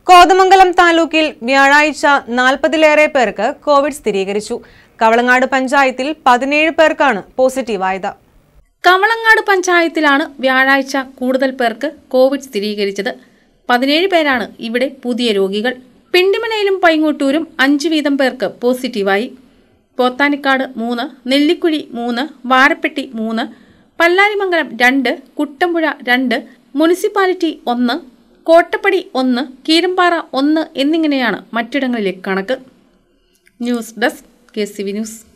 കോതമംഗലം താലൂക്കിൽ വ്യാഴാഴ്ച നാൽപ്പതിലേറെ പേർക്ക് കോവിഡ് സ്ഥിരീകരിച്ചു കവളങ്ങാട് പഞ്ചായത്തിൽ പതിനേഴ് പേർക്കാണ് പോസിറ്റീവായത് കവളങ്ങാട് പഞ്ചായത്തിലാണ് വ്യാഴാഴ്ച കൂടുതൽ പേർക്ക് കോവിഡ് സ്ഥിരീകരിച്ചത് പതിനേഴ് പേരാണ് ഇവിടെ പുതിയ രോഗികൾ പിണ്ടിമനയിലും പൈങ്ങോട്ടൂരും അഞ്ച് വീതം പേർക്ക് പോസിറ്റീവായി പോത്താനിക്കാട് മൂന്ന് നെല്ലിക്കുഴി മൂന്ന് വാരപ്പെട്ടി മൂന്ന് പല്ലാരിമംഗലം രണ്ട് കുട്ടമ്പുഴ രണ്ട് മുനിസിപ്പാലിറ്റി ഒന്ന് കോട്ടപ്പടി ഒന്ന് കീരമ്പാറ ഒന്ന് എന്നിങ്ങനെയാണ് മറ്റിടങ്ങളിലെ കണക്ക് news desk K C V news